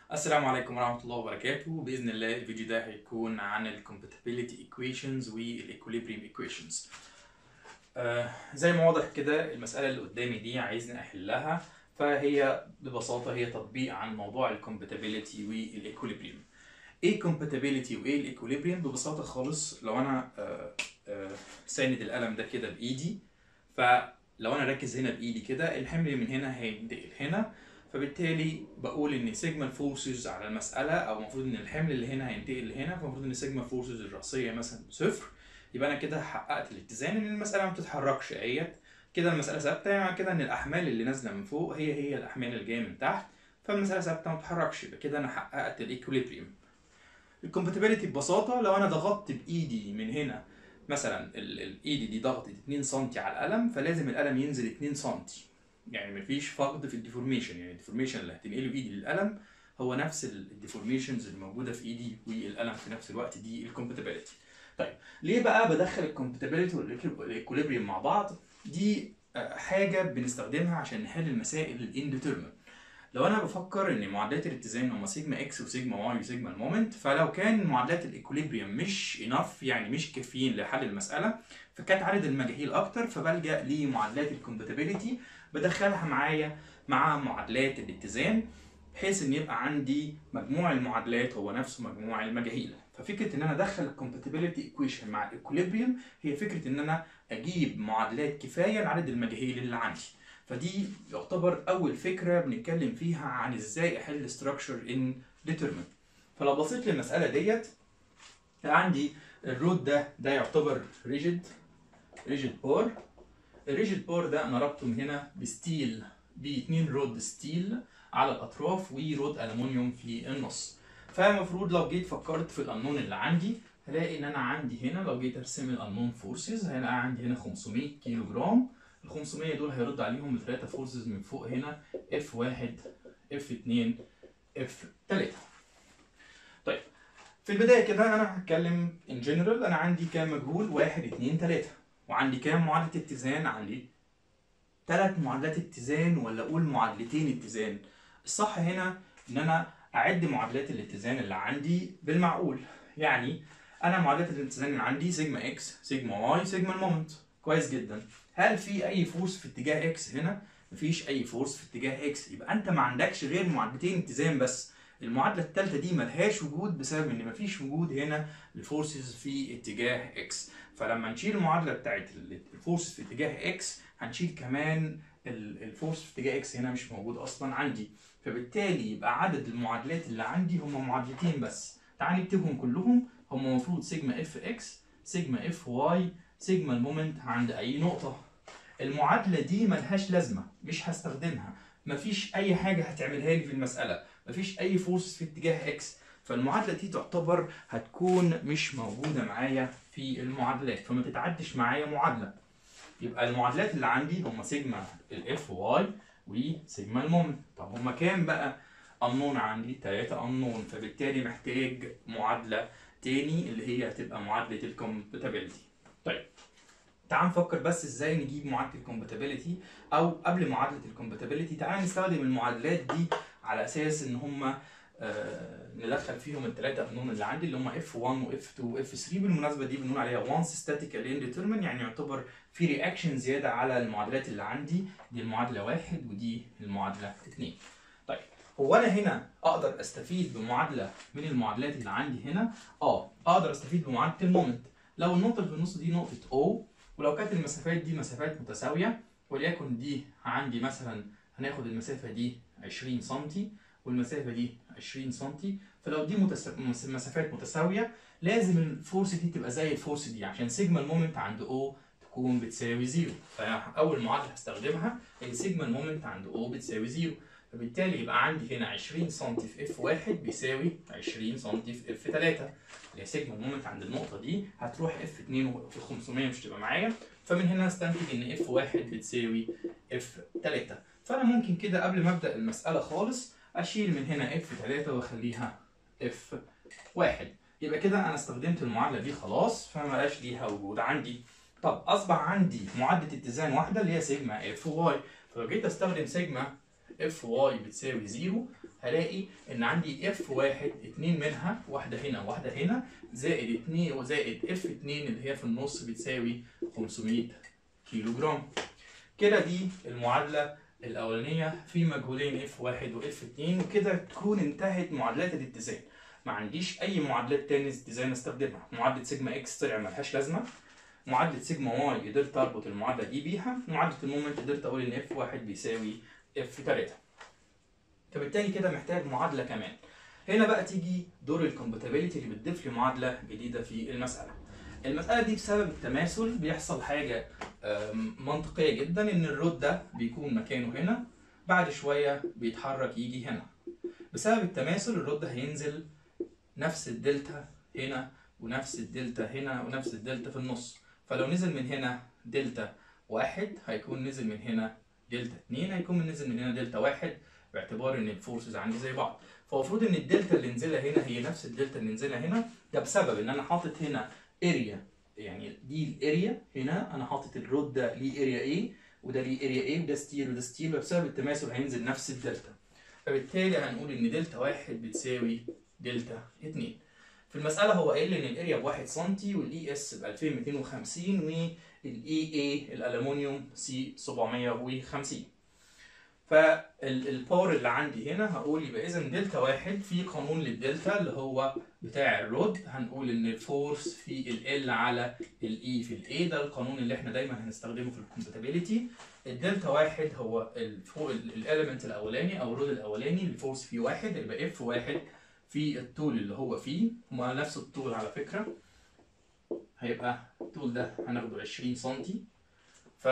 السلام عليكم ورحمة الله وبركاته بإذن الله الفيديو ده هيكون عن ال compatibility equations وال equilibrium equations آه زي ما واضح كده المسألة اللي قدامي دي عايزني أحلها فهي ببساطة هي تطبيق عن موضوع ال compatibility وال equilibrium ايه compatibility وايه ال equilibrium ببساطة خالص لو أنا آه آه ساند القلم ده كده بإيدي فلو أنا راكز هنا بإيدي كده الحمل من هنا هينتقل هنا فبالتالي بقول ان سيجما الفورسز على المساله او المفروض ان الحمل اللي هنا هينتقل لهنا فالمفروض ان سيجما الفورسز الراسيه مثلا صفر يبقى انا كده حققت الاتزان ان المساله ما بتتحركش اهيت كده المساله ثابته يعني كده ان الاحمال اللي نازله من فوق هي هي الاحمال اللي جايه من تحت فالمساله ثابته ما بتتحركش يبقى كده انا حققت الايكوليبريم الكومباتيبيليتي ببساطه لو انا ضغطت بايدي من هنا مثلا الايد دي ضغطت 2 سم على القلم فلازم القلم ينزل 2 سم يعني مفيش فقد في الديفورميشن يعني الديفورميشن اللي هتنقله ايدي للقلم هو نفس الديفورميشنز اللي موجوده في ايدي والقلم في نفس الوقت دي الكومباتيبيليتي طيب ليه بقى بدخل الكومباتيبيليتي والايكوليبريم مع بعض دي حاجه بنستخدمها عشان نحل المسائل الانديترمن لو انا بفكر ان معادلات الاتزان هما سيجما اكس وسيجما واي وسيجما المومنت فلو كان معادلات الايكوليبريم مش انف يعني مش كافيين لحل المساله فكانت عدد المجاهيل اكتر فبلجا لمعادلات الكومباتيبيليتي بدخلها معايا مع معادلات الاتزان بحيث ان يبقى عندي مجموع المعادلات هو نفسه مجموع المجاهيل ففكره ان انا ادخل الكومباتيبيليتي ايكويشن مع الايكوليبريم هي فكره ان انا اجيب معادلات كفايه لعدد المجاهيل اللي عندي فدي يعتبر اول فكره بنتكلم فيها عن ازاي احل structure in determinant فلو بصيت للمساله ديت عندي الرود ده ده يعتبر ريجيد ريجيد بار الريجيد بار ده انا ربطه من هنا بستيل باتنين رود ستيل على الاطراف ورود المونيوم في النص فالمفروض لو جيت فكرت في الانون اللي عندي هلاقي ان انا عندي هنا لو جيت ارسم الانون فورسز هلاقي عندي هنا 500 كيلو جرام ال 500 دول هيرد عليهم الثلاثه فورسز من فوق هنا اف 1 اف 2 اف 3 طيب في البدايه كده انا هتكلم ان جنرال انا عندي كام مجهول 1 2 3 وعندي كام معادله اتزان عندي ثلاث معادلات اتزان ولا اقول معادلتين اتزان الصح هنا ان انا اعد معادلات الاتزان اللي عندي بالمعقول يعني انا معادلات الاتزان اللي عندي سيجما اكس سيجما واي سيجما المومنت كويس جدا هل في اي فورس في اتجاه اكس هنا مفيش اي فورس في اتجاه اكس يبقى انت ما عندكش غير معادلتين اتزان بس المعادله الثالثه دي ملهاش وجود بسبب ان مفيش وجود هنا لفورسز في اتجاه اكس فلما نشيل المعادله بتاعت الفورس في اتجاه اكس هنشيل كمان الفورس في اتجاه اكس هنا مش موجود اصلا عندي فبالتالي يبقى عدد المعادلات اللي عندي هم معادلتين بس تعال نكتبهم كلهم هم المفروض سيجما اف اكس سيجما اف واي سيجما المومنت عند اي نقطه المعادله دي ملهاش لازمه مش هستخدمها مفيش اي حاجه هتعملها لي في المساله مفيش اي فورس في اتجاه اكس فالمعادله دي تعتبر هتكون مش موجوده معايا في المعادلات فما تتعدش معايا معادله يبقى المعادلات اللي عندي هم سيجما الاف واي وسيجما المومنت طب هم كام بقى انون عندي 3 انون فبالتالي محتاج معادله تاني اللي هي هتبقى معادله الكومباتيبيلتي طيب تعال نفكر بس ازاي نجيب معادله الكومباتيبيلتي او قبل معادله الكومباتيبيلتي تعال نستخدم المعادلات دي على اساس ان هم آه ندخل فيهم الثلاثه انون اللي عندي اللي هم اف 1 واف 2 واف 3 بالمناسبه دي بنقول عليها وانس ستاتيكال انديترمن يعني يعتبر في رياكشن زياده على المعادلات اللي عندي دي المعادله واحد ودي المعادله اثنين طيب هو انا هنا اقدر استفيد بمعادله من المعادلات اللي عندي هنا اه اقدر استفيد بمعادله المومنت لو النقطه اللي في النص دي نقطه O ولو كانت المسافات دي مسافات متساويه وليكن دي عندي مثلا هناخد المسافه دي 20 سم والمسافه دي 20 سم فلو دي متس... مسافات متساويه لازم الفورس دي تبقى زي الفورس دي عشان سيجما المومنت عند O تكون بتساوي زيرو فاول معادله هستخدمها هي سيجما المومنت عند O بتساوي زيرو فبالتالي يبقى عندي هنا 20 سم في اف 1 بيساوي 20 سم في اف 3 اللي هي سيجما المومنت عند النقطه دي هتروح اف 2 في 500 مش تبقى معايا فمن هنا استنتج ان اف 1 بتساوي اف 3 فانا ممكن كده قبل ما ابدا المساله خالص اشيل من هنا اف 3 واخليها اف 1 يبقى كده انا استخدمت المعادله دي خلاص فما بقاش ليها وجود عندي طب اصبح عندي معادله اتزان واحده اللي هي سيجما اف واي فلو جيت استخدم سيجما اف واي بتساوي زيرو هلاقي ان عندي اف واحد اتنين منها واحده هنا وواحده هنا زائد اتنين وزائد اف اتنين اللي هي في النص بتساوي 500 كيلو جرام كده دي المعادله الاولانيه في مجهولين اف واحد واف اتنين وكده تكون انتهت معادلات الاتزان ما عنديش اي معادلات تاني اتزان استخدمها معادله سيجما اكس طلع ملهاش لازمه معادله سيجما واي قدرت اربط المعادله دي بيها معادله المومنت قدرت اقول ان اف واحد بيساوي اف 3 فبالتالي كده محتاج معادله كمان هنا بقى تيجي دور الكومباتيبيليتي اللي بتضيف لي معادله جديده في المساله المساله دي بسبب التماثل بيحصل حاجه آم، منطقيه جدا ان الرود ده بيكون مكانه هنا بعد شويه بيتحرك يجي هنا بسبب التماثل الرود ده هينزل نفس الدلتا هنا ونفس الدلتا هنا ونفس الدلتا في النص فلو نزل من هنا دلتا واحد هيكون نزل من هنا دلتا اتنين هيكون نزل من هنا دلتا واحد باعتبار ان الفورسز عندي زي بعض فالمفروض ان الدلتا اللي نزلها هنا هي نفس الدلتا اللي نزلها هنا ده بسبب ان انا حاطط هنا اريا يعني دي الاريا هنا انا حاطط الرود ده ليه اريا A وده ليه اريا A وده ستيل وده ستيل وبسبب التماثل هينزل نفس الدلتا فبالتالي هنقول ان دلتا واحد بتساوي دلتا اتنين في المسألة هو قايل ان الاريا بواحد سنتي والاي اس ب 2250 والاي اي الالومنيوم سي 750 فالباور اللي عندي هنا هقول يبقى اذا دلتا واحد في قانون للدلتا اللي هو بتاع الرود هنقول ان الفورس في ال على الاي في الاي ده القانون اللي احنا دايما هنستخدمه في الكومباتيبيليتي الدلتا واحد هو الاليمنت الاولاني او الرود الاولاني الفورس فيه واحد يبقى اف واحد في الطول اللي هو فيه هما نفس الطول على فكرة هيبقى الطول ده هناخده 20 سنتي ف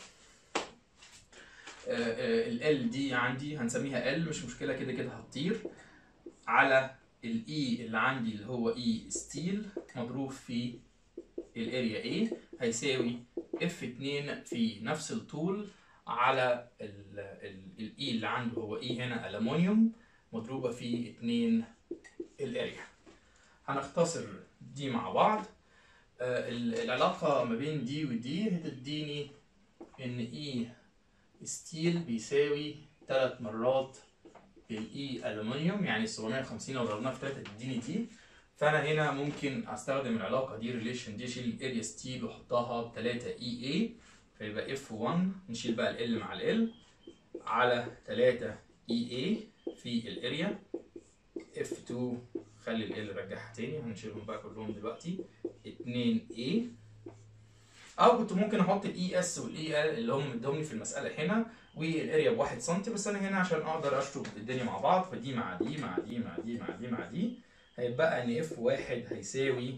ال L دي عندي هنسميها L مش مشكلة كده كده هتطير على ال E اللي عندي اللي هو E ستيل مضروب في الاريا A هيساوي F2 في نفس الطول على ال ال E اللي عنده هو E هنا ألمونيوم مضروبة في 2 الاريا هنختصر دي مع بعض آه، ال- العلاقة ما بين دي ودي هتديني ان اي ستيل بيساوي تلات مرات الاي الومنيوم يعني 750 لو ضربناها في 3 تديني دي فانا هنا ممكن استخدم العلاقة دي ريليشن دي اشيل الاريا ستيل واحطها ب 3 اي اي فيبقى اف 1 نشيل بقى ال مع ال على 3 اي اي في الاريا F2 خلي ال رجعها تاني هنشيلهم بقى كلهم دلوقتي 2A او كنت ممكن احط الاي اس والاي ال اللي هم مديهم لي في المساله هنا والاريا بواحد سنتي بس انا هنا عشان اقدر اشطب الدنيا مع بعض فدي مع دي مع دي مع دي مع دي مع دي هيبقى ان اف واحد هيساوي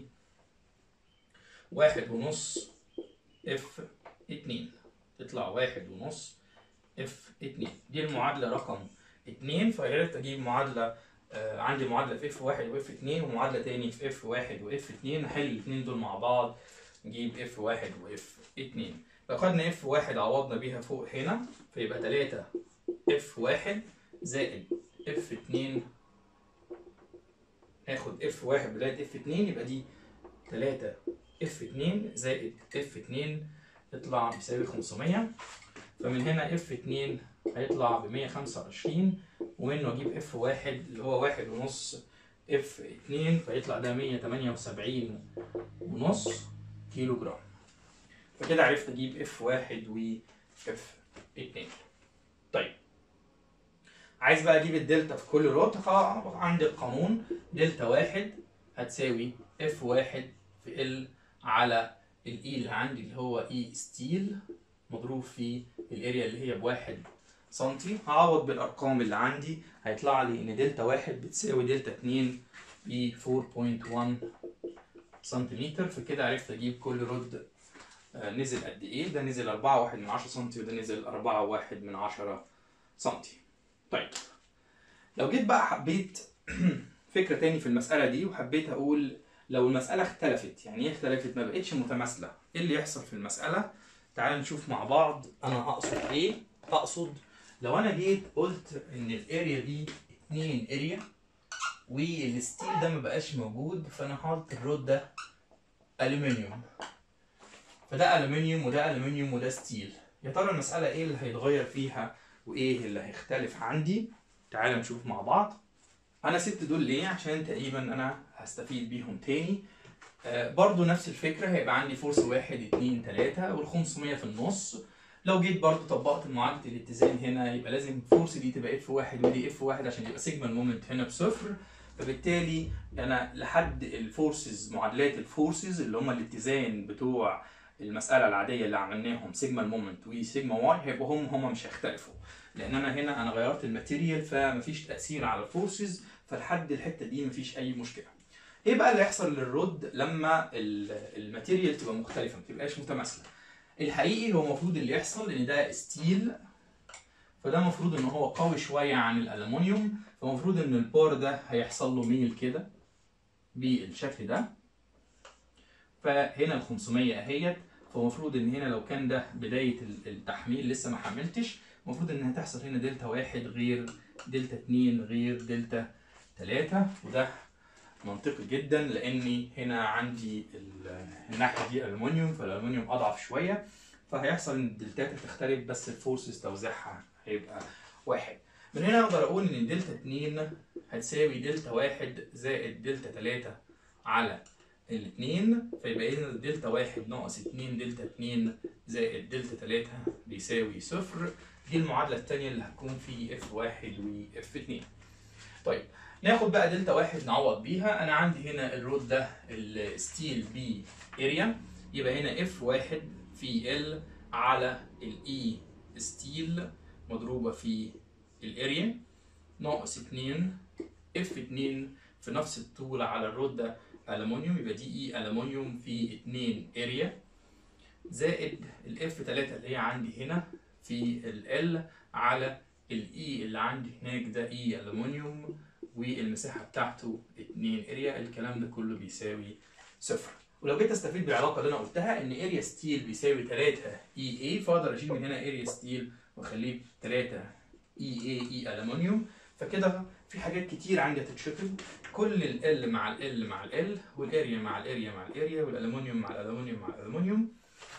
واحد ونص اف اتنين تطلع واحد ونص اف اتنين دي المعادله رقم اتنين فقدرت اجيب معادله آه عندي معادله في اف واحد واف اتنين ومعادله تاني في اف واحد واف اتنين نحل الاتنين دول مع بعض نجيب اف واحد واف اتنين لو خدنا اف واحد عوضنا بيها فوق هنا فيبقى تلاتة اف واحد زائد اف اتنين ناخد اف واحد بداية اف اتنين يبقى دي تلاتة اف اتنين زائد اف اتنين يطلع بيساوي خمسمية فمن هنا اف اتنين هيطلع بمية خمسة وعشرين ومنه اجيب اف واحد اللي هو واحد ونص اف اتنين فيطلع ده مية تمانية وسبعين ونص كيلو جرام فكده عرفت اجيب اف واحد و اف اتنين طيب عايز بقى اجيب الدلتا في كل روت خلاص عندي القانون دلتا واحد هتساوي اف واحد في ال على الاي اللي عندي اللي هو اي ستيل مضروب في الاريا اللي هي بواحد سنتي هعوض بالارقام اللي عندي هيطلع لي ان دلتا واحد بتساوي دلتا اتنين ب 4.1 سنتيمتر فكده عرفت اجيب كل رد آه، نزل قد ايه ده نزل 4 واحد من 10 سنتي وده نزل 4 واحد من 10 سنتي طيب لو جيت بقى حبيت فكرة تاني في المسألة دي وحبيت أقول لو المسألة اختلفت يعني ايه اختلفت ما بقتش متماثلة ايه اللي يحصل في المسألة تعال نشوف مع بعض أنا أقصد ايه أقصد لو أنا جيت قلت إن الاريا دي اتنين اريا والستيل ده ما بقاش موجود فأنا حاطط الرود ده ألومنيوم فده ألومنيوم وده ألومنيوم وده ستيل يا ترى المسألة ايه اللي هيتغير فيها وايه اللي هيختلف عندي تعال نشوف مع بعض انا سبت دول ليه عشان تقريبا انا هستفيد بيهم تاني آه برضو نفس الفكرة هيبقى عندي فورس واحد اتنين تلاتة والخمسمية في النص لو جيت برضو طبقت معادلة الاتزان هنا يبقى لازم الفورس دي تبقى اف واحد ودي اف واحد عشان يبقى سيجما المومنت هنا بصفر فبالتالي انا لحد الفورسز معادلات الفورسز اللي هم الاتزان بتوع المسألة العادية اللي عملناهم سيجما المومنت وسيجما واي هيبقوا هم هم مش هيختلفوا لان انا هنا انا غيرت الماتيريال فمفيش تأثير على الفورسز فلحد الحتة دي مفيش اي مشكلة ايه بقى اللي يحصل للرد لما الماتيريال تبقى مختلفة ما تبقاش متماثلة الحقيقي هو المفروض اللي يحصل ان ده ستيل فده المفروض ان هو قوي شويه عن الالومنيوم فالمفروض ان البار ده هيحصل له ميل كده بالشكل ده فهنا ال 500 اهيت فالمفروض ان هنا لو كان ده بدايه التحميل لسه ما حملتش المفروض ان هتحصل هنا دلتا واحد غير دلتا اتنين غير دلتا تلاتة وده منطقي جدا لاني هنا عندي الناحيه دي الومنيوم فالالومنيوم اضعف شويه فهيحصل ان الدلتات هتختلف بس الفورسز توزيعها هيبقى واحد من هنا اقدر اقول ان دلتا 2 هتساوي دلتا واحد زائد دلتا 3 على الاثنين فيبقى اذا دلتا واحد ناقص 2 دلتا 2 زائد دلتا 3 بيساوي صفر دي المعادله الثانيه اللي هتكون في اف واحد واف 2 طيب ناخد بقى دلتا واحد نعوض بيها انا عندي هنا الرود ده الستيل بي اريا يبقى هنا اف واحد في ال على الاي ستيل مضروبة في الاريا ناقص اتنين اف اتنين في نفس الطول على الرود ده ألمونيوم يبقى دي اي ألمونيوم في اتنين اريا زائد الاف تلاتة اللي هي عندي هنا في ال على الاي اللي عندي هناك ده اي ألمونيوم والمساحة بتاعته 2 اريا الكلام ده كله بيساوي صفر ولو جيت استفيد بالعلاقة اللي انا قلتها ان اريا ستيل بيساوي 3 اي اي فاقدر اشيل من هنا اريا ستيل واخليه 3 اي اي اي الومنيوم فكده في حاجات كتير عندي هتتشطب كل ال مع ال مع ال والاريا مع الاريا مع الاريا والالومنيوم مع الالومنيوم مع الالومنيوم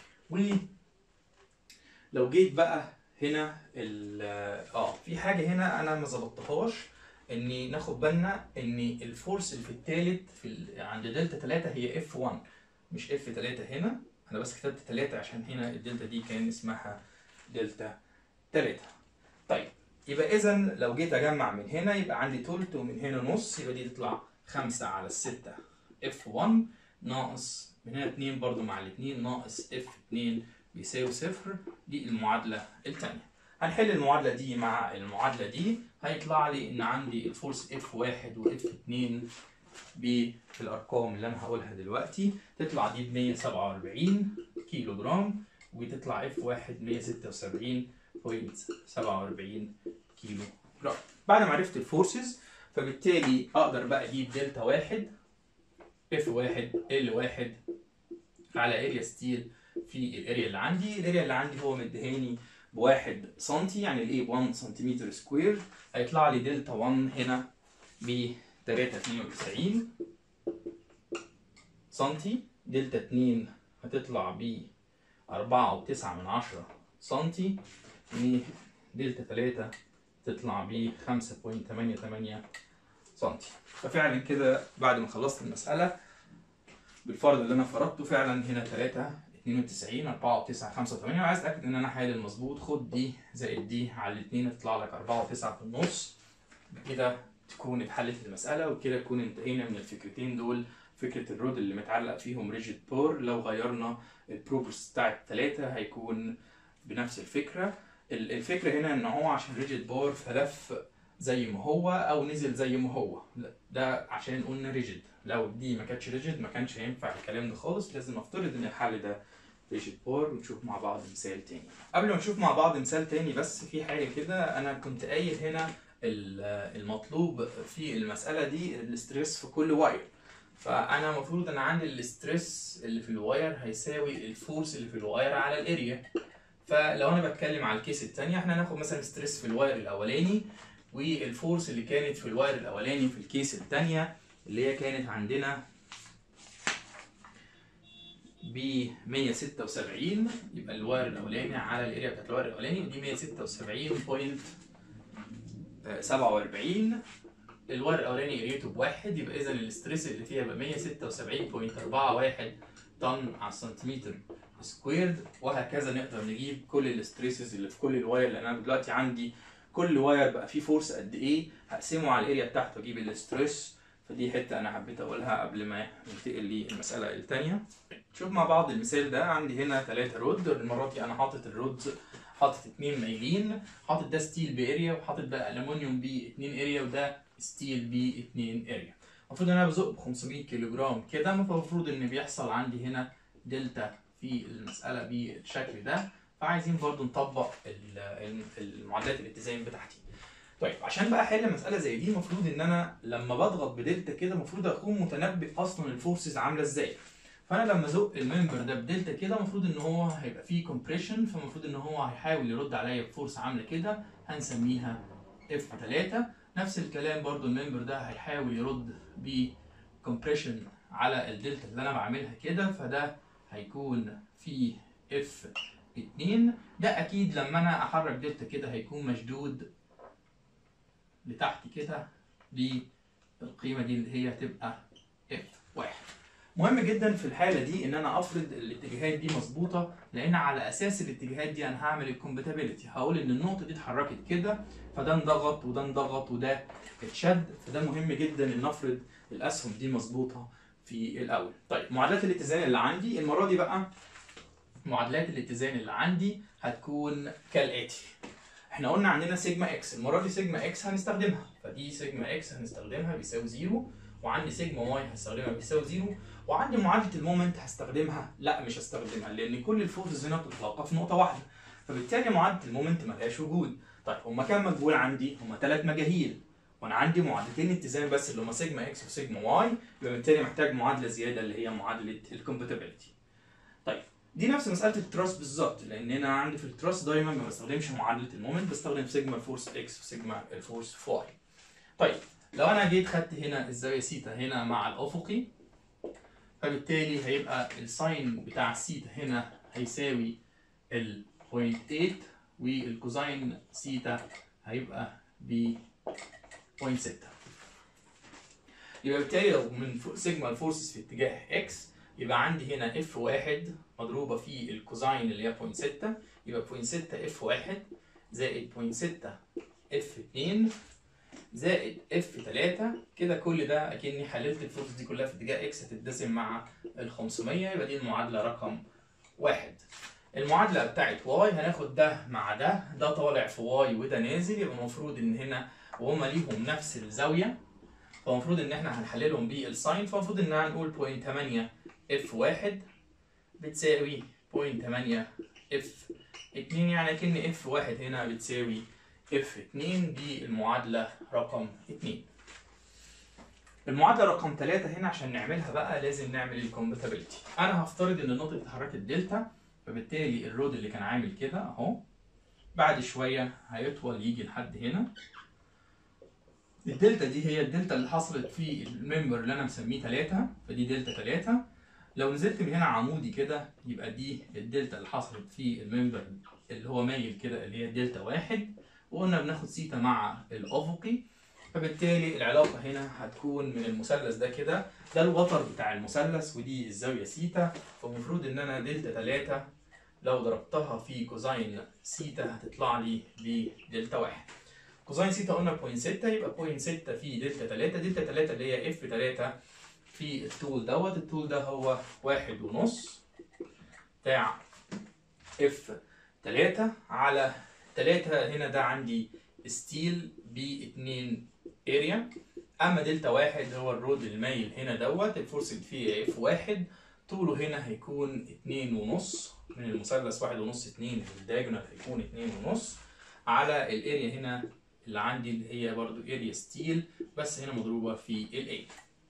ولو جيت بقى هنا ال اه في حاجه هنا انا ما ظبطتهاش ان ناخد بالنا ان الفورس اللي في الثالث في ال- عند دلتا 3 هي اف 1 مش اف 3 هنا انا بس كتبت 3 عشان هنا الدلتا دي كان اسمها دلتا 3 طيب يبقى اذا لو جيت اجمع من هنا يبقى عندي تلت ومن هنا نص يبقى دي تطلع 5 على الستة اف 1 ناقص من هنا 2 برضو مع الاثنين ناقص اف 2 بيساوي صفر دي المعادلة الثانية هنحل المعادلة دي مع المعادلة دي هيطلع لي إن عندي الفورس اف واحد واف اتنين بالأرقام اللي أنا هقولها دلوقتي تطلع دي ب 147 كيلو جرام وتطلع اف واحد 176.47 كيلو جرام بعد ما عرفت الفورسز فبالتالي أقدر بقى أجيب دلتا واحد اف واحد ال واحد على اريا ستيل في الاريا اللي عندي الاريا اللي عندي هو مديهاني بواحد سنتي يعني الايه ب 1 سنتيمتر سكوير هيطلع لي دلتا 1 هنا ب 392 سنتي دلتا 2 هتطلع ب 4.9 من عشرة سنتي ودلتا 3 تطلع ب 5.88 سنتي ففعلا كده بعد ما خلصت المسألة بالفرض اللي انا فرضته فعلا هنا 3 92 4 9 85 وعايز اتاكد ان انا حالل مظبوط خد دي زائد دي على الاثنين تطلع لك 4 و9 في النص بكده تكون اتحلت المساله وكده نكون انتهينا من الفكرتين دول فكره الرود اللي متعلق فيهم ريجيد بور لو غيرنا البروجرس بتاع الثلاثه هيكون بنفس الفكره ال- الفكره هنا ان هو عشان ريجيد بور فلف زي ما هو او نزل زي ما هو لا، ده عشان قلنا ريجيد لو دي ما كانتش ريجيد ما كانش هينفع الكلام ده خالص لازم افترض ان الحل ده ريجيد بور ونشوف مع بعض مثال تاني قبل ما نشوف مع بعض مثال تاني بس في حاجه كده انا كنت قايل هنا ال- المطلوب في المساله دي الاستريس في كل واير فانا المفروض انا عندي الاستريس اللي في الواير هيساوي الفورس اللي في الواير على الاريا فلو انا بتكلم على الكيس التانية احنا هناخد مثلا ستريس في الواير الاولاني والفورس اللي كانت في الواير الاولاني في الكيس التانية اللي هي كانت عندنا ب 176 يبقى الواير الاولاني على الاريا بتاعت الواير الاولاني ودي 176 بوينت آه، 47 الواير الاولاني اريته بواحد يبقى اذا الاستريس اللي فيها يبقى 176.41 طن على السنتيمتر سكويرد وهكذا نقدر نجيب كل الاستريسز اللي في كل الواير لان انا دلوقتي عندي كل واير بقى فيه فورس قد ايه هقسمه على الاريا بتاعته اجيب الاستريس فدي حته انا حبيت اقولها قبل ما ننتقل للمساله الثانيه شوف مع بعض المثال ده عندي هنا ثلاثة رود المره دي انا حاطط الرودز حاطط اتنين مايلين حاطط ده ستيل باريا وحاطط ده الومنيوم ب 2 اريا وده ستيل ب 2 اريا المفروض ان انا بزق ب 500 كيلو جرام كده المفروض ان بيحصل عندي هنا دلتا في المساله بالشكل ده فعايزين برضو نطبق ال- ال- المعادلات الاتزان بتاعتي طيب عشان بقى احل مساله زي دي المفروض ان انا لما بضغط بدلتا كده المفروض اكون متنبئ اصلا الفورسز عامله ازاي فانا لما ازق الممبر ده بدلتا كده المفروض ان هو هيبقى فيه كومبريشن فالمفروض ان هو هيحاول يرد عليا بفورس عامله كده هنسميها اف 3 نفس الكلام برضو الممبر ده هيحاول يرد بكمبريشن على الدلتا اللي انا بعملها كده فده هيكون في اف 2 ده اكيد لما انا احرك دلتا كده هيكون مشدود لتحت كده بالقيمه دي اللي هي هتبقى اف 1 مهم جدا في الحاله دي ان انا افرض الاتجاهات دي مظبوطه لان على اساس الاتجاهات دي انا هعمل الكومباتيبلتي هقول ان النقطه دي اتحركت كده فده انضغط وده انضغط وده اتشد فده مهم جدا ان افرض الاسهم دي مظبوطه في الاول طيب معادلات الاتزان اللي عندي المره دي بقى معادلات الاتزان اللي عندي هتكون كالاتي احنا قلنا عندنا سيجما اكس المره دي سيجما اكس هنستخدمها فدي سيجما اكس هنستخدمها بيساوي زيرو وعندي سيجما واي هستخدمها بيساوي زيرو وعندي معادله المومنت هستخدمها لا مش هستخدمها لان كل الفورسز هنا بتتوقف في نقطه واحده فبالتالي معادله المومنت ملهاش وجود طيب هما كام مجهول عندي هما ثلاث مجاهيل وانا عندي معادلتين اتزان بس اللي هما سيجما اكس وسيجما واي يبقى بالتالي محتاج معادله زياده اللي هي معادله الكومباتيبلتي طيب دي نفس مساله التراس بالظبط لان انا عندي في التراس دايما ما بستخدمش معادله المومنت بستخدم سيجما الفورس اكس وسيجما الفورس واي طيب لو انا جيت خدت هنا الزاويه سيتا هنا مع الافقي فبالتالي هيبقى الساين بتاع السيتا هنا هيساوي ال 0.8 والكوزاين سيتا هيبقى ب 0.6 يبقى بالتالي لو من فوق سيجما الفورسز في اتجاه اكس يبقى عندي هنا اف واحد مضروبه في الكوزاين اللي هي 0.6 يبقى 0.6 اف واحد زائد 0.6 اف 2 زائد اف 3 كده كل ده اكني حللت الفورس دي كلها في اتجاه اكس هتتقسم مع ال 500 يبقى دي المعادله رقم واحد المعادله بتاعت واي هناخد ده مع ده ده طالع في واي وده نازل يبقى المفروض ان هنا وهما ليهم نفس الزاويه فالمفروض ان احنا هنحللهم بالساين فالمفروض ان هنقول 0.8 اف 1 بتساوي 0.8 اف 2 يعني كأن اف 1 هنا بتساوي اف 2 دي المعادله رقم 2 المعادله رقم 3 هنا عشان نعملها بقى لازم نعمل الكومباتيبلتي انا هفترض ان النقطه اتحركت دلتا فبالتالي الرود اللي كان عامل كده اهو بعد شويه هيطول يجي لحد هنا الدلتا دي هي الدلتا اللي حصلت في الممبر اللي انا مسميه 3 فدي دلتا 3 لو نزلت من هنا عمودي كده يبقى دي الدلتا اللي حصلت في الممبر اللي هو مايل كده اللي هي دلتا 1 وقلنا بناخد سيتا مع الافقي فبالتالي العلاقة هنا هتكون من المثلث ده كده ده الوتر بتاع المثلث ودي الزاوية سيتا فالمفروض ان انا دلتا 3 لو ضربتها في كوزاين سيتا هتطلع لي بدلتا 1 كوزاين سيتا قلنا 0.6 يبقى 0.6 في دلتا 3 دلتا 3 اللي هي اف 3 في الطول دوت الطول ده هو واحد ونص بتاع اف 3 على 3 هنا ده عندي ستيل ب 2 اريا اما دلتا واحد هو الرود المايل هنا دوت الفورس اللي فيه اف واحد طوله هنا هيكون اتنين ونص من المثلث واحد ونص اتنين الدايجونال هيكون اتنين ونص على الاريا هنا اللي عندي اللي هي برضو اريا ستيل بس هنا مضروبة في الاي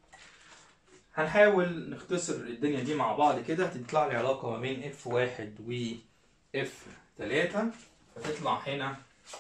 هنحاول نختصر الدنيا دي مع بعض كده هتطلع لي علاقة ما بين اف واحد و اف تلاتة فتطلع هنا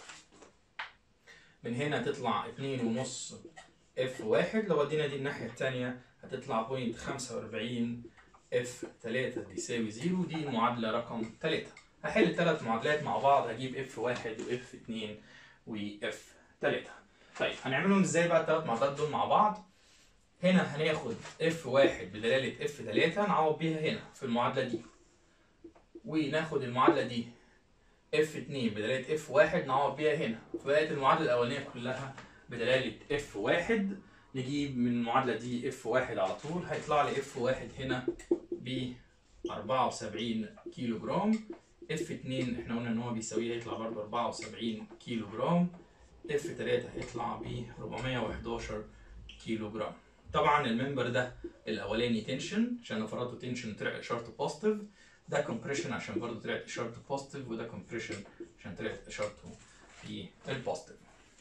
من هنا تطلع اتنين ونص اف واحد لو ودينا دي الناحية التانية هتطلع بوينت خمسة وأربعين اف تلاتة بيساوي زيرو دي المعادلة رقم تلاتة هحل التلات معادلات مع بعض هجيب اف واحد واف اتنين واف تلاتة طيب هنعملهم ازاي بقى الثلاث معادلات دول مع بعض هنا هناخد اف واحد بدلالة اف تلاتة نعوض بيها هنا في المعادلة دي وناخد المعادلة دي اف اتنين بدلالة اف واحد نعوض بيها هنا فبقت المعادلة الأولانية كلها بدلالة اف واحد نجيب من المعادلة دي اف واحد على طول هيطلع لي اف واحد هنا ب 74 كيلو جرام اف 2 احنا قلنا ان هو بيساويه هيطلع برضه 74 كيلو جرام اف 3 هيطلع ب 411 كيلو جرام طبعا الممبر ده الاولاني تنشن عشان انا فرضته تنشن طلع اشارته بوزيتيف ده كومبريشن عشان برضه طلعت اشارته بوزيتيف وده كومبريشن عشان طلعت اشارته في البوزيتيف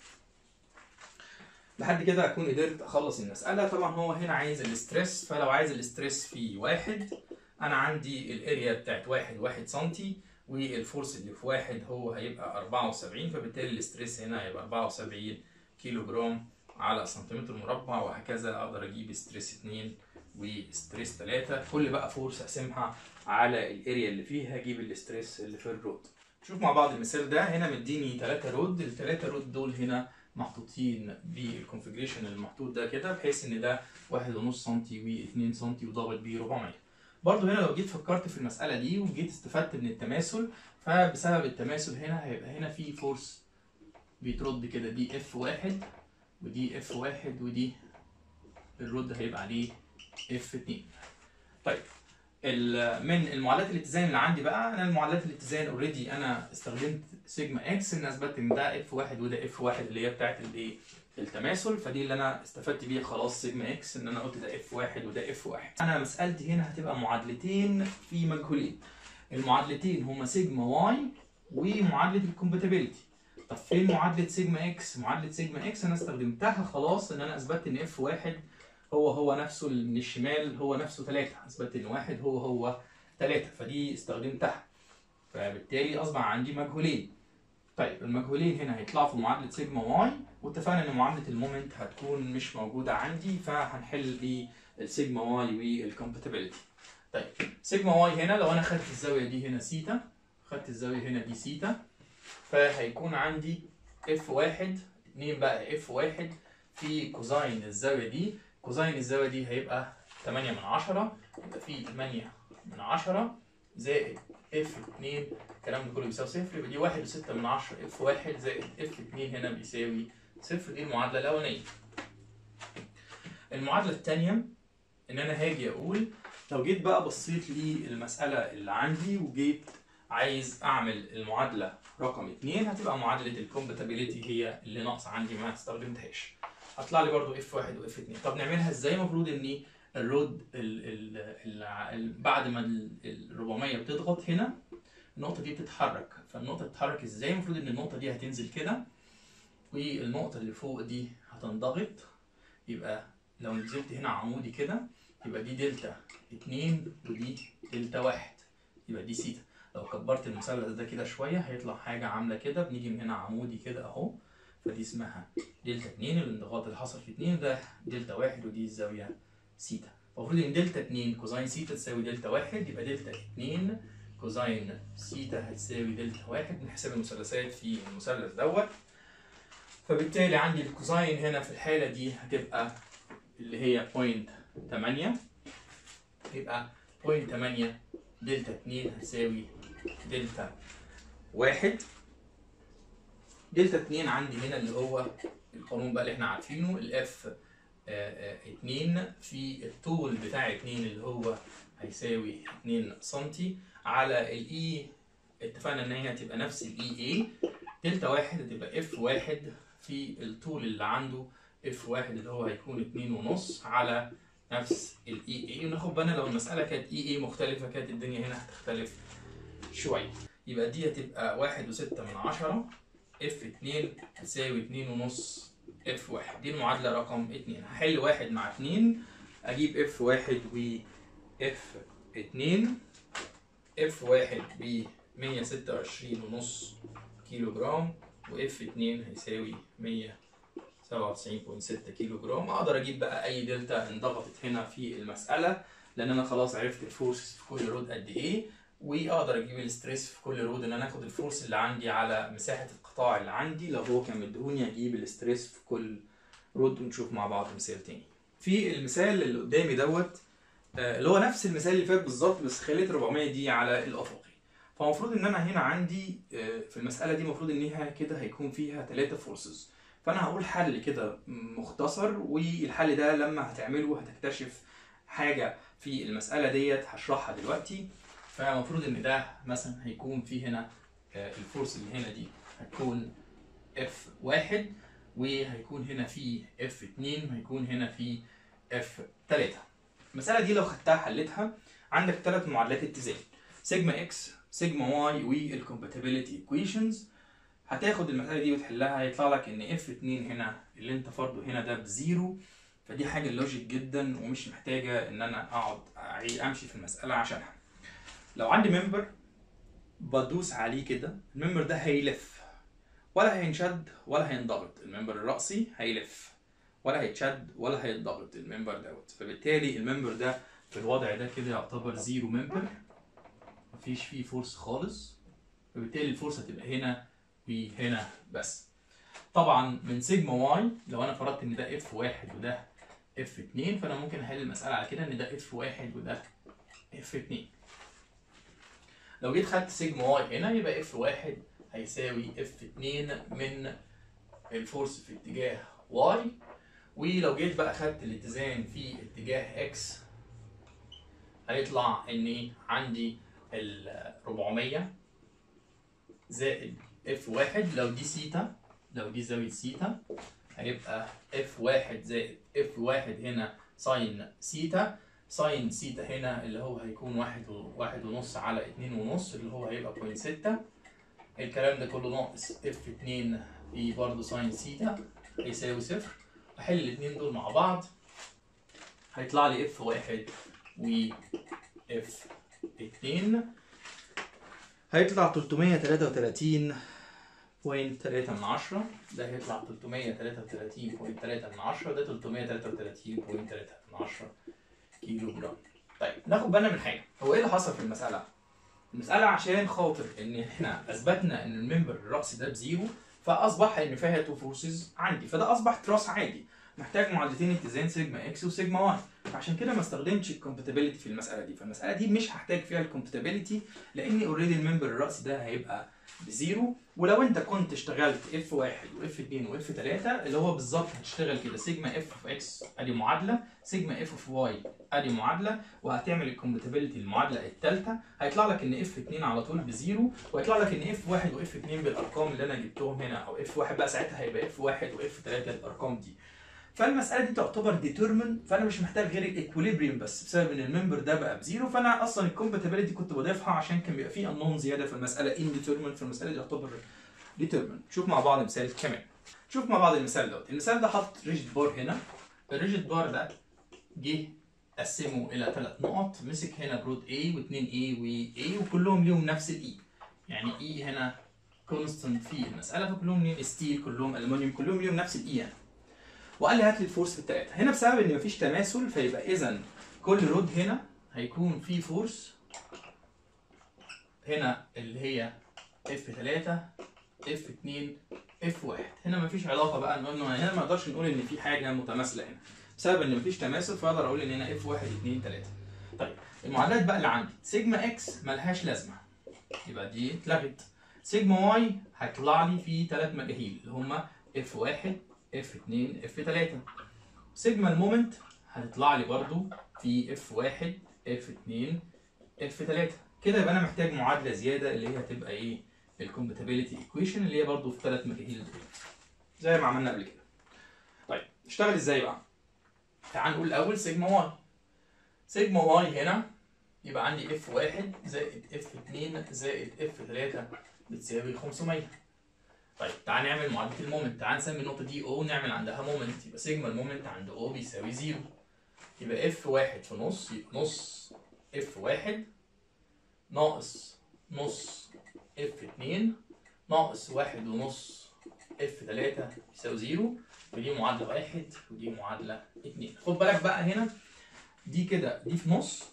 لحد كده اكون قدرت اخلص المساله طبعا هو هنا عايز الاستريس فلو عايز الاستريس في واحد انا عندي الاريا بتاعت واحد واحد سنتي والفورس اللي في واحد هو هيبقى 74 فبالتالي الاستريس هنا هيبقى 74 كيلو جرام على سنتيمتر مربع وهكذا اقدر اجيب ستريس 2 وستريس 3 كل بقى فورس اقسمها على الاريا اللي فيها اجيب الاستريس اللي في الرود شوف مع بعض المثال ده هنا مديني 3 رود الثلاثه رود دول هنا محطوطين بالكونفجريشن المحطوط ده كده بحيث ان ده 1.5 سم و2 سم وضاغط بيه 400 برضو هنا لو جيت فكرت في المسألة دي وجيت استفدت من التماثل فبسبب التماثل هنا هيبقى هنا في فورس بيترد كده دي اف واحد ودي اف واحد ودي الرد هيبقى عليه اف اتنين طيب من المعادلات الاتزان اللي عندي بقى انا المعادلات الاتزان اوريدي انا استخدمت سيجما اكس ان اثبت ان ده اف واحد وده اف واحد اللي هي بتاعت الايه التماثل فدي اللي انا استفدت بيها خلاص سيجما اكس ان انا قلت ده اف واحد وده اف واحد انا مسألتي هنا هتبقى معادلتين في مجهولين المعادلتين هما سيجما واي ومعادلة الكومباتيبيلتي طب فين معادلة سيجما اكس؟ معادلة سيجما اكس انا استخدمتها خلاص ان انا اثبتت ان اف واحد هو هو نفسه من الشمال هو نفسه 3 اثبتت ان واحد هو هو 3 فدي استخدمتها فبالتالي اصبح عندي مجهولين طيب المجهولين هنا هيطلعوا في معادلة سيجما واي واتفقنا ان معادلة المومنت هتكون مش موجودة عندي فهنحل بالسيجما واي والكومباتيبيلتي طيب سيجما واي هنا لو انا خدت الزاوية دي هنا سيتا خدت الزاوية هنا دي سيتا فهيكون عندي اف واحد اتنين بقى اف واحد في كوزاين الزاوية دي كوزاين الزاوية دي هيبقى 8 من 10 يبقى في 8 من 10 زائد اف 2 الكلام ده كله بيساوي صفر يبقى دي 1 و6 من 10 اف 1 زائد اف 2 هنا بيساوي صفر دي المعادلة الأولانية. المعادلة الثانية إن أنا هاجي أقول لو جيت بقى بصيت للمسألة اللي عندي وجيت عايز أعمل المعادلة رقم 2 هتبقى معادلة الكومباتيبيليتي هي اللي ناقصة عندي ما استخدمتهاش. هطلع لي برضو اف 1 واف 2 طب نعملها ازاي؟ المفروض إن الرود ال ال ال ال بعد ما ال 400 بتضغط هنا النقطة دي بتتحرك فالنقطة تتحرك ازاي؟ المفروض ان النقطة دي هتنزل كده والنقطة اللي فوق دي هتنضغط يبقى لو نزلت هنا عمودي كده يبقى دي دلتا اتنين ودي دلتا واحد يبقى دي سيتا لو كبرت المثلث ده كده شوية هيطلع حاجة عاملة كده بنيجي من هنا عمودي كده اهو فدي اسمها دلتا اتنين الانضغاط اللي حصل في اتنين ده دلتا واحد ودي الزاوية سيتا المفروض ان دلتا اتنين كوزين سيتا تساوي دلتا واحد يبقى دلتا اتنين كوزين سيتا هتساوي دلتا واحد بنحسب المثلثات في المثلث دوت فبالتالي عندي الكوزين هنا في الحالة دي هتبقى اللي هي بوينت تمانية يبقى بوينت تمانية دلتا اتنين هتساوي دلتا واحد دلتا اتنين عندي هنا اللي هو القانون بقى اللي احنا عارفينه الاف اتنين في الطول بتاع اتنين اللي هو هيساوي اتنين سنتي على الاي اتفقنا ان هي هتبقى نفس الاي اي دلتا واحد هتبقى اف واحد في الطول اللي عنده اف واحد اللي هو هيكون اتنين ونص على نفس الاي اي وناخد بالنا لو المسألة كانت اي اي مختلفة كانت الدنيا هنا هتختلف شوية يبقى دي هتبقى واحد وستة من عشرة اف اتنين تساوي اتنين ونص اف واحد دي المعادلة رقم اتنين هحل واحد مع اتنين اجيب اف واحد و اف اتنين اف واحد ب مية ستة وعشرين ونص كيلو جرام واف اتنين هيساوي مية سبعة وتسعين بوينت ستة كيلو جرام اقدر اجيب بقى اي دلتا انضغطت هنا في المسألة لان انا خلاص عرفت الفورس في كل رود قد ايه واقدر اجيب الستريس في كل رود ان انا اخد الفورس اللي عندي على مساحه القطاع اللي عندي لو هو كان مديهوني اجيب الستريس في كل رود ونشوف مع بعض مثال تاني في المثال اللي قدامي دوت آه، اللي هو نفس المثال اللي فات بالظبط بس خليت 400 دي على الافقي فالمفروض ان انا هنا عندي آه، في المساله دي المفروض ان هي كده هيكون فيها ثلاثه فورسز فانا هقول حل كده مختصر والحل ده لما هتعمله هتكتشف حاجه في المساله ديت هشرحها دلوقتي فالمفروض ان ده مثلا هيكون في هنا آه، الفورس اللي هنا دي هتكون اف واحد وهيكون هنا في اف 2 وهيكون هنا في اف 3 المساله دي لو خدتها حلتها عندك ثلاث معادلات اتزان سيجما اكس سيجما واي والكومباتيبيليتي ايكويشنز هتاخد المساله دي وتحلها هيطلع لك ان اف 2 هنا اللي انت فرضه هنا ده بزيرو فدي حاجه لوجيك جدا ومش محتاجه ان انا اقعد أعي- امشي في المساله عشانها لو عندي ممبر بدوس عليه كده الممبر ده هيلف ولا هينشد ولا هينضغط الممبر الرأسي هيلف ولا هيتشد ولا هيتضغط الممبر دوت فبالتالي الممبر ده في الوضع ده كده يعتبر زيرو ممبر مفيش فيه فورس خالص فبالتالي الفورس هتبقى هنا وهنا بس طبعا من سيجما واي لو انا فرضت ان ده اف واحد وده اف 2 فانا ممكن احل المساله على كده ان ده اف واحد وده اف 2 لو جيت خدت سيجما واي هنا يبقى اف واحد هيساوي اف 2 من الفورس في اتجاه واي ولو جيت بقى خدت الاتزان في اتجاه اكس هيطلع ان عندي ال 400 زائد اف واحد لو دي سيتا لو دي زاوية سيتا هيبقى اف واحد زائد اف واحد هنا ساين سيتا ساين سيتا هنا اللي هو هيكون واحد و- واحد ونص على اتنين ونص اللي هو هيبقى بوينت ستة الكلام ده كله ناقص اف اتنين في برضه ساين سيتا هيساوي صفر احل الاتنين دول مع بعض هيطلع لي اف واحد و اف اتنين هيطلع 333 بوينت 3 من 10 ده هيطلع 333.3 من 10 ده 333.3 من 10 كيلو جرام طيب ناخد بالنا من حاجه هو ايه اللي حصل في المساله المساله عشان خاطر ان احنا اثبتنا ان الممبر الرأسي ده بزيرو فاصبح ان فيها تو فورسز عندي فده اصبح تراس عادي محتاج معادلتين اتزان سيجما اكس وسيجما واي فعشان كده ما استخدمتش الكومباتيبيليتي في المساله دي فالمساله دي مش هحتاج فيها الكومباتيبيليتي لان اوريدي الممبر الرأسي ده هيبقى بزيرو ولو انت كنت اشتغلت اف واحد واف 2 واف 3 اللي هو بالظبط هتشتغل كده سيجما اف اوف اكس ادي معادله سيجما اف اوف واي ادي معادله وهتعمل الكومباتيبيليتي المعادله الثالثه هيطلع لك ان اف 2 على طول بزيرو وهيطلع لك ان اف 1 واف 2 بالارقام اللي انا جبتهم هنا او اف 1 بقى ساعتها هيبقى اف 1 واف 3 الارقام دي فالمساله دي تعتبر ديترمن فانا مش محتاج غير الايكوليبريم بس بسبب ان الممبر ده بقى بزيرو فانا اصلا الكومباتيبيليتي كنت بضيفها عشان كان بيبقى فيه انون زياده في المساله ان ديترمن فالمساله دي تعتبر ديترمن شوف مع بعض مثال كمان شوف مع بعض المثال دوت المثال ده حط ريجيد بار هنا الريجيد بار ده جه قسمه الى ثلاث نقط مسك هنا برود A و2 A و A وكلهم ليهم نفس الاي يعني E هنا كونستنت في المساله فكلهم ليهم ستيل كلهم الومنيوم كلهم ليهم نفس الاي يعني وقال لي هات لي الفورس في الثلاثه هنا بسبب ان مفيش تماثل فيبقى اذا كل رود هنا هيكون فيه فورس هنا اللي هي اف 3 اف 2 اف 1 هنا مفيش علاقه بقى نقول إنه هنا ما نقدرش نقول ان في حاجه متماثله هنا بسبب ان مفيش تماثل فاقدر اقول ان هنا اف 1 2 3 طيب المعادلات بقى اللي عندي سيجما اكس ملهاش لازمه يبقى دي اتلغت سيجما واي هيطلع لي في ثلاث مجاهيل اللي هما اف 1 اف 2 اف 3 سيجما المومنت هتطلع لي برضو في اف 1 اف 2 اف 3 كده يبقى انا محتاج معادله زياده اللي هي هتبقى ايه الكومباتيبيليتي ايكويشن اللي هي برضو في ثلاث مجاهيل دول زي ما عملنا قبل كده طيب نشتغل ازاي بقى تعال نقول الاول سيجما واي سيجما واي هنا يبقى عندي اف 1 زائد اف 2 زائد اف 3 بتساوي 500 طيب تعال نعمل معادله المومنت تعال نسمي النقطه دي او نعمل عندها مومنت يبقى سيجما المومنت عند او بيساوي زيرو يبقى اف واحد في نص يبقى نص اف واحد ناقص نص اف اتنين ناقص واحد ونص اف تلاتة يساوي زيرو ودي معادلة واحد ودي معادلة اتنين خد بالك بقى هنا دي كده دي في نص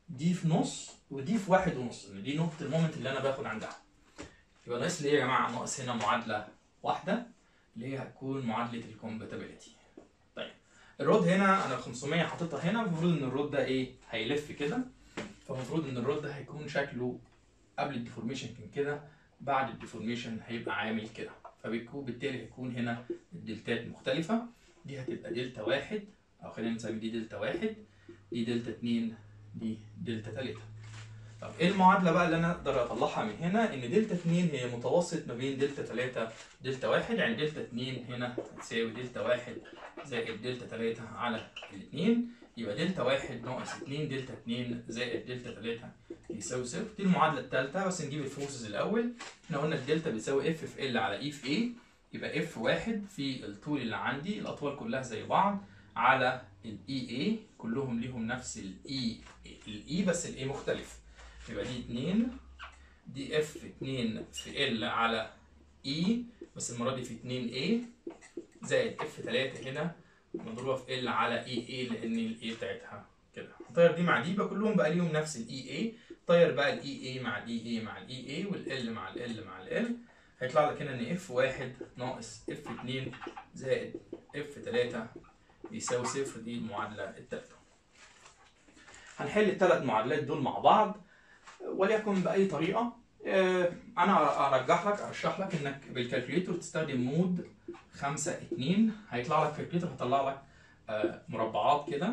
دي في نص ودي في واحد ونص ان دي نقطه المومنت اللي انا باخد عندها يبقى ناقص لي ايه يا جماعه ناقص هنا معادله واحده اللي هي هتكون معادله الكومباتيبلتي طيب الرود هنا انا 500 حاططها هنا المفروض ان الرود ده ايه هيلف كده فالمفروض ان الرود ده هيكون شكله قبل الديفورميشن كان كده بعد الديفورميشن هيبقى عامل كده فبيكون بالتالي هيكون هنا الدلتات مختلفة دي هتبقى دلتا واحد أو خلينا نسمي دي دلتا واحد دي دلتا اتنين دي دلتا تلاتة طب ايه المعادلة بقى اللي أنا أقدر أطلعها من هنا؟ إن دلتا اتنين هي متوسط ما بين دلتا تلاتة دلتا واحد يعني دلتا اتنين هنا هتساوي دلتا واحد زائد دلتا تلاتة على الاتنين يبقى دلتا واحد ناقص اتنين دلتا اتنين زائد دلتا تلاتة يساوي صفر دي المعادلة التالتة بس نجيب الفورسز الأول احنا قلنا الدلتا بيساوي اف في ال على اي في اي يبقى اف واحد في الطول اللي عندي الأطوال كلها زي بعض على الاي اي كلهم ليهم نفس الاي الاي بس الاي مختلف يبقى دي اتنين دي اف اتنين في ال على اي بس المرة دي في اتنين اي زائد اف تلاتة هنا مضروبة في ال على اي اي لأن الاي بتاعتها كده هطير دي مع دي يبقى كلهم بقى ليهم نفس الاي اي طير بقى الاي اي مع الاي اي مع الاي اي والال مع ال مع ال هيطلع لك هنا ان اف واحد ناقص اف اتنين زائد اف تلاتة بيساوي صفر دي المعادلة التالتة هنحل الثلاث معادلات دول مع بعض وليكن بأي طريقة آه، أنا أرجح لك أرشح لك إنك بالكالكوليتور تستخدم مود خمسة اتنين هيطلع لك كالكوليتور هيطلع لك آه، مربعات كده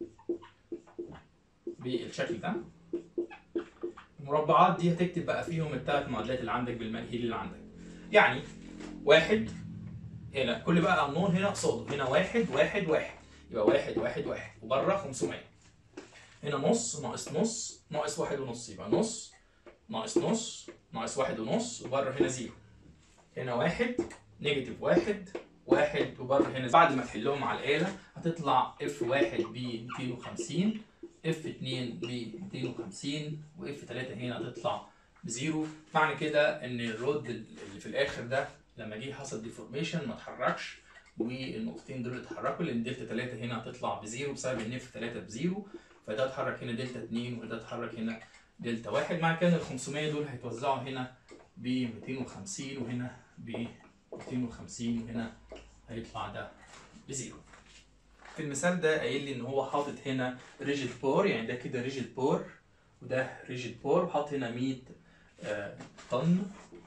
بالشكل ده المربعات دي هتكتب بقى فيهم الثلاث معادلات اللي عندك بالمأهيل اللي عندك يعني واحد هنا كل بقى النون هنا قصاده هنا واحد واحد واحد يبقى واحد واحد واحد وبره 500 هنا نص ناقص نص ناقص واحد ونص يبقى نص ناقص نص ناقص واحد ونص وبره هنا زيرو هنا واحد نيجاتيف واحد واحد وبره هنا زيرو. بعد ما تحلهم على الآلة هتطلع اف واحد ب 250 اف 2 ب 250 واف 3 هنا هتطلع بزيرو معنى كده ان الرود اللي في الاخر ده لما جه حصل ديفورميشن ما اتحركش والنقطتين دول اتحركوا لان دلتا 3 هنا هتطلع بزيرو بسبب ان اف 3 بزيرو فده اتحرك هنا دلتا 2 وده اتحرك هنا دلتا 1 معنى كده ال 500 دول هيتوزعوا هنا ب 250 وهنا ب 250 وهنا هيطلع ده بزيرو في المثال ده قايل لي ان هو حاطط هنا ريجيد بور يعني ده كده ريجيد بور وده ريجيد بور وحاطط هنا 100 آه، طن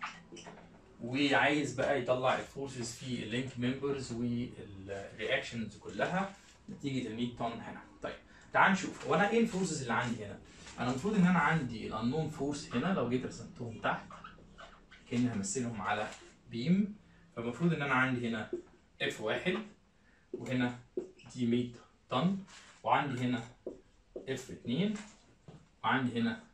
وعايز بقى يطلع الفورسز في اللينك ممبرز والرياكشنز كلها نتيجه ال 100 طن هنا طيب تعال نشوف هو انا ايه الفورسز اللي عندي هنا انا المفروض ان انا عندي الانون فورس هنا لو جيت رسمتهم تحت كاني همثلهم على بيم فالمفروض ان انا عندي هنا اف واحد وهنا دي 100 طن وعندي هنا اف 2 وعندي هنا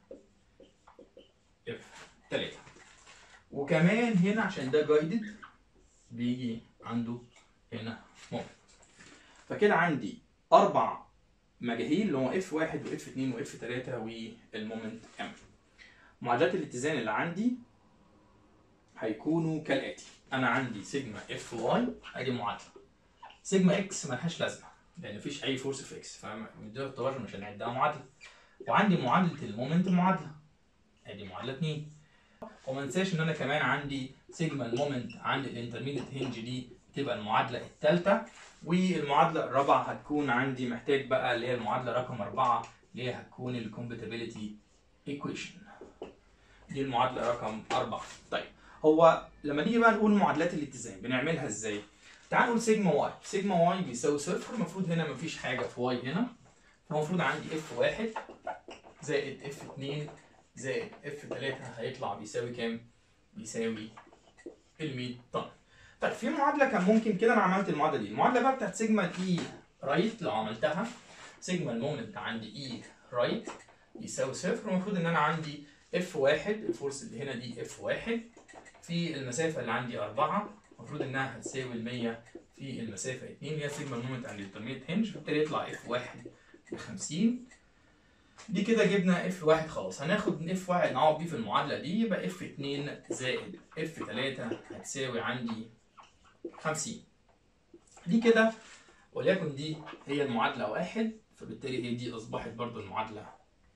اف 3 وكمان هنا عشان ده جايدد بيجي عنده هنا مومنت فكده عندي اربع مجاهيل اللي هو اف 1 واف 2 واف 3 والمومنت ام معادلات الاتزان اللي عندي هيكونوا كالاتي انا عندي سيجما اف واي ادي معادله سيجما اكس ملهاش لازمه لان مفيش اي فورس في اكس فمديها التوازن مش هنعدها معادله وعندي معادله المومنت معادله ادي معادله 2 وما ننساش ان انا كمان عندي سيجما المومنت عند الانترميديت هنج دي تبقى المعادله الثالثه والمعادله الرابعه هتكون عندي محتاج بقى اللي هي المعادله رقم أربعة اللي هي هتكون الكومباتيبيليتي ايكويشن دي المعادله رقم أربعة طيب هو لما نيجي بقى نقول معادلات الاتزان بنعملها ازاي تعال نقول سيجما واي سيجما واي بيساوي صفر المفروض هنا مفيش حاجه في واي هنا فالمفروض عندي اف واحد زائد اف 2 زائد اف 3 هيطلع بيساوي كام؟ بيساوي ال 100 طن. طيب في معادله كان ممكن كده انا عملت المعادله دي، المعادله بقى بتاعت سيجما اي رايت لو عملتها سيجما المومنت عندي اي رايت يساوي صفر المفروض ان انا عندي اف واحد الفورس اللي هنا دي اف واحد في المسافه اللي عندي 4 المفروض انها هتساوي ال 100 في المسافه 2 اللي هي سيجما المومنت عند الانترميت هنج فبالتالي يطلع اف واحد ب 50 دي كده جبنا اف واحد خلاص هناخد اف واحد نعوض بيه في المعادله دي يبقى اف 2 زائد اف 3 هتساوي عندي 50 دي كده وليكن دي هي المعادله واحد فبالتالي هي دي اصبحت برضو المعادله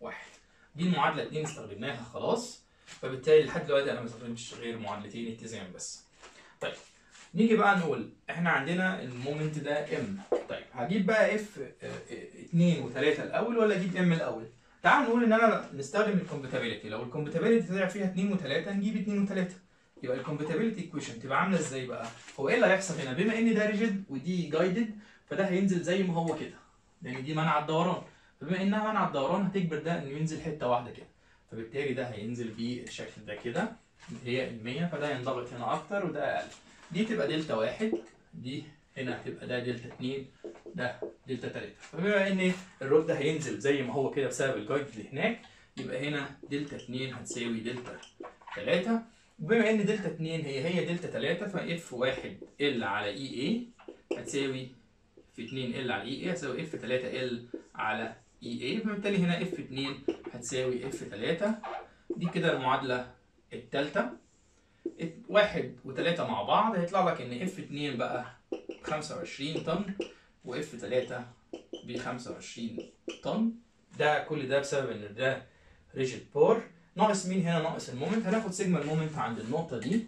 واحد دي المعادله اتنين استخدمناها خلاص فبالتالي لحد دلوقتي انا ما استخدمتش غير معادلتين اتزان بس طيب نيجي بقى نقول احنا عندنا المومنت ده ام طيب هجيب بقى اف 2 و3 الاول ولا اجيب ام الاول تعال نقول ان انا نستخدم الكومباتيبيليتي لو الكومباتيبيليتي طلع فيها 2 و3 نجيب 2 و3 يبقى الكومباتيبيليتي ايكويشن تبقى عامله ازاي بقى هو ايه اللي هيحصل هنا بما ان ده ريجيد ودي جايدد فده هينزل زي ما هو كده لان دي منع الدوران فبما انها منع الدوران هتجبر ده انه ينزل حته واحده كده فبالتالي ده هينزل بالشكل ده كده هي ال 100 فده ينضغط هنا اكتر وده اقل دي تبقى دلتا واحد دي هنا هتبقى ده دلتا 2 ده دلتا 3 فبما ان الرول ده هينزل زي ما هو كده بسبب الجايد اللي هناك يبقى هنا دلتا 2 هتساوي دلتا 3 وبما ان دلتا 2 هي هي دلتا 3 فاف 1 ال على اي اي هتساوي في 2 ال على اي اي هتساوي اف 3 ال على اي اي فبالتالي هنا اف 2 هتساوي اف 3 دي كده المعادله الثالثه واحد وثلاثة مع بعض هيطلع لك ان اف 2 بقى 25 طن واف 3 ب 25 طن ده كل ده بسبب ان ده ريجيد بور ناقص مين هنا ناقص المومنت هناخد سيجما المومنت عند النقطة دي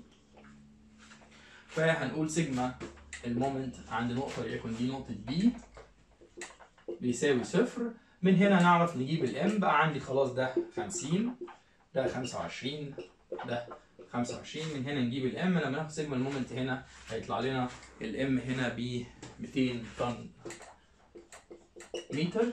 فهنقول سيجما المومنت عند نقطة وليكن دي نقطة بي بيساوي صفر من هنا نعرف نجيب الام بقى عندي خلاص ده 50 ده 25 ده 25 من هنا نجيب الام لما ناخد سيجما المومنت هنا هيطلع لنا الام هنا ب 200 طن متر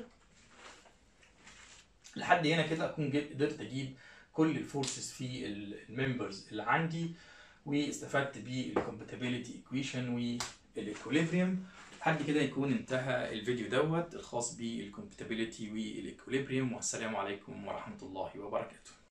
لحد هنا كده اكون جيت قدرت اجيب كل الفورسز في الممبرز اللي عندي واستفدت بالكومباتيبيليتي ايكويشن والايكوليبريم لحد كده يكون انتهى الفيديو دوت الخاص بالكومباتيبيليتي والايكوليبريم والسلام عليكم ورحمه الله وبركاته